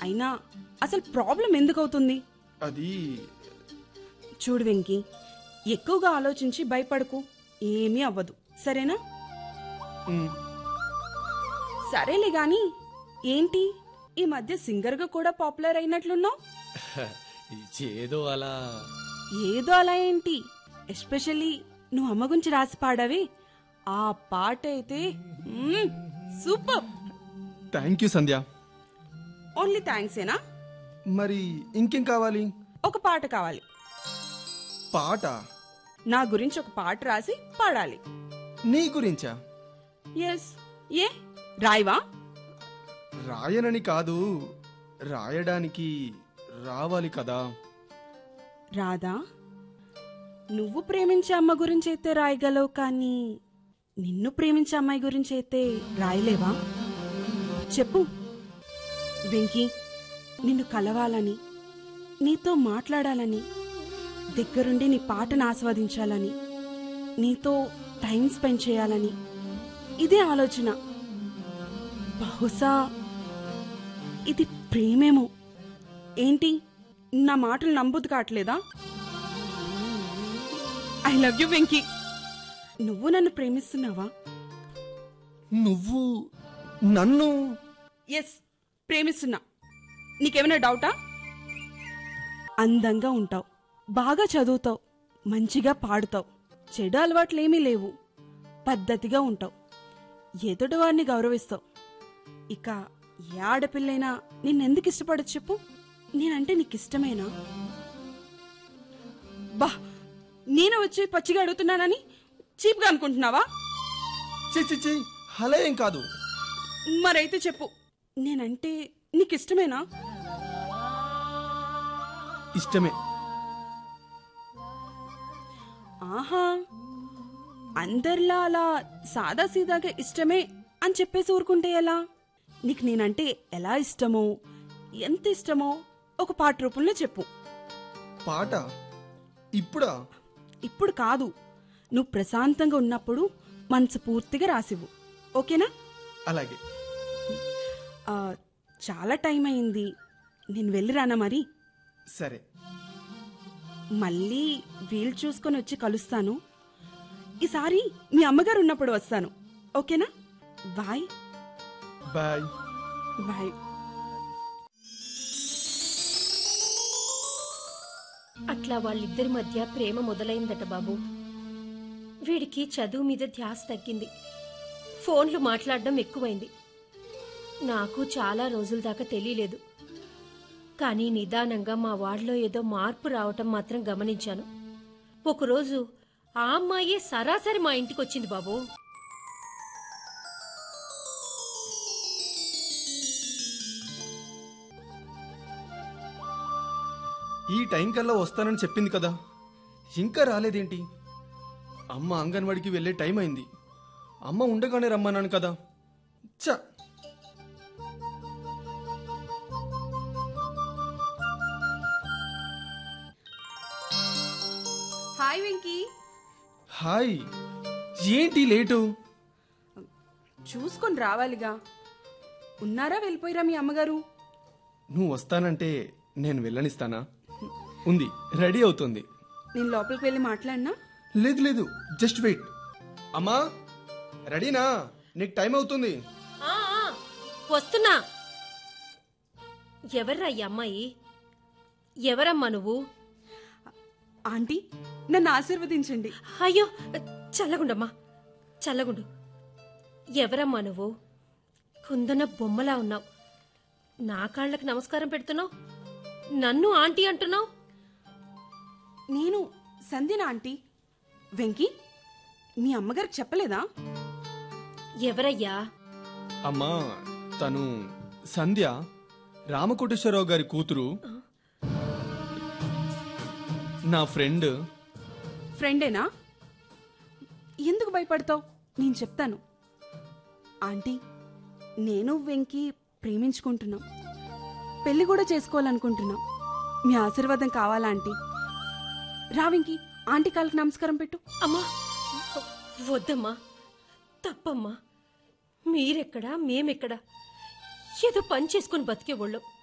అయినా అసలు ప్రాబ్లం ఎందుకు అవుతుంది అది చూడు వెంకి ఎక్కువగా ఆలోచించి భయపడకు ఏమీ అవ్వదు సరేనా మ్, సరేలే గాని ఏంటి ఈ మధ్య సింగర్గా కూడా పాపులర్ అయినట్లున్నావు ఏదో అలా ఏదో అలా ఏంటి ఎస్పెషల్లీ నువ్వు అమ్మ గురించి రాసి పాడావే ఆ పాట అయితే మ్మ్, super thank you Sandhya only థ్యాంక్సేనా మరి ఇంకేం కావాలి ఒక పాట కావాలి పాట నా గురించి ఒక పాట రాసి పాడాలి నీ గురించా ఎస్ ఏ రాయవా రాయనని కాదు రాయడానికి రావాలి కదా రాదా నువ్వు ప్రేమించే అమ్మ గురించి అయితే రాయగలవు కానీ నిన్ను ప్రేమించే అమ్మాయి గురించి అయితే రాయలేవా చెప్పు వెంకీ నిన్ను కలవాలని నీతో మాట్లాడాలని దగ్గరుండి నీ పాటను ఆస్వాదించాలని నీతో టైం స్పెండ్ చేయాలని ఇదే ఆలోచన బహుశా ఇది ప్రేమేమో ఏంటి నా మాటలు నమ్మబుద్ధి కావట్లేదా ఐ లవ్ యూ వెంకీ నువ్వు నన్ను ప్రేమిస్తున్నావా నువ్వు నన్ను ఎస్ ప్రేమిస్తున్నా నీకేమైనా డౌటా అందంగా ఉంటావు బాగా చదువుతావు మంచిగా పాడుతావు చెడు అలవాట్లేమీ లేవు పద్ధతిగా ఉంటావు ఎదుటివారిని గౌరవిస్తావు ఇక ఏ ఆడపిల్లైనా నిన్నెందుకు ఇష్టపడదు చెప్పు నేనంటే నీకు ఇష్టమేనా బా నేను వచ్చి పచ్చిగా అడుగుతున్నానని చీప్గా అనుకుంటున్నావా చి చి చి అలా ఏం కాదు మరైతే చెప్పు నేనంటే నీకు ఇష్టమేనా ఇష్టమే ఆహా అందరిలా అలా సాదా సీదాగా ఇష్టమే అని చెప్పేసి ఊరుకుంటే ఎలా నీకు నేనంటే ఎలా ఇష్టమో ఎంత ఇష్టమో ఒక పాట రూపంలో చెప్పు పాట ఇప్పుడా ఇప్పుడు కాదు నువ్వు ప్రశాంతంగా ఉన్నప్పుడు మనసు పూర్తిగా రాసివ్వు ఓకేనా అలాగే ఆ, చాలా టైం అయింది నేను వెళ్ళిరానా మరి సరే మళ్ళీ వీలు చూసుకొని వచ్చి కలుస్తాను ఈసారి మీ అమ్మగారు ఉన్నప్పుడు వస్తాను ఓకేనా బాయ్ బాయ్ బాయ్ అట్లా వాళ్ళిద్దరి మధ్య ప్రేమ మొదలైందట బాబు వీడికి చదువు మీద ధ్యాస తగ్గింది ఫోన్లు మాట్లాడడం ఎక్కువైంది నాకు చాలా రోజుల దాకా తెలియలేదు కానీ నిదానంగా మా వాడిలో ఏదో మార్పు రావటం మాత్రం గమనించాను ఒకరోజు ఆ అమ్మాయే సరాసరి మా ఇంటికి వచ్చింది బాబు ఈ టైం కల్లా వస్తానని చెప్పింది కదా ఇంకా రాలేదేంటి అమ్మ అంగన్వాడికి వెళ్ళే టైం అయింది అమ్మ ఉండగానే రమ్మన్నాను కదా చ హాయ్ వెంకీ హాయ్ ఏంటి లేటు చూసుకొని రావాలిగా ఉన్నారా వెళ్ళిపోయిరా మీ అమ్మగారు నువ్వు వస్తానంటే నేను వెళ్ళనిస్తానా ఉంది రెడీ అవుతుంది నేను లోపలికి వెళ్ళి మాట్లాడినా లేదు లేదు జస్ట్ వెయిట్ అమ్మా రెడీనా నీకు టైం అవుతుంది ఆ, ఆ, వస్తున్నా ఎవర్రా ఈ అమ్మాయి ఎవరమ్మా నువ్వు ఆంటీ నన్ను ఆశీర్వదించండి అయ్యో చల్లగుండమ్మా చల్లగుండు ఎవరమ్మా నువ్వు కుందన బొమ్మలా ఉన్నావు నా కాళ్ళకి నమస్కారం పెడుతున్నావు నన్ను ఆంటీ అంటున్నావు నేను సంధ్యన ఆంటీ వెంకీ మీ అమ్మగారికి చెప్పలేదా ఎవరయ్యా అమ్మా తను సంధ్య రామకోటేశ్వరరావు గారి కూతురు నా ఫ్రెండ్ ఫ్రెండేనా ఎందుకు భయపడతావు నేను చెప్తాను ఆంటీ నేను వెంకీ ప్రేమించుకుంటున్నాం పెళ్లి కూడా చేసుకోవాలనుకుంటున్నాం మీ ఆశీర్వాదం కావాలా ఆంటీ రా వెంకీ ఆంటీ కాళ్ళకి నమస్కారం పెట్టు అమ్మా వద్దమ్మా తప్పమ్మా మీరెక్కడా మేమెక్కడా ఏదో పని చేసుకుని బతికేవాళ్ళం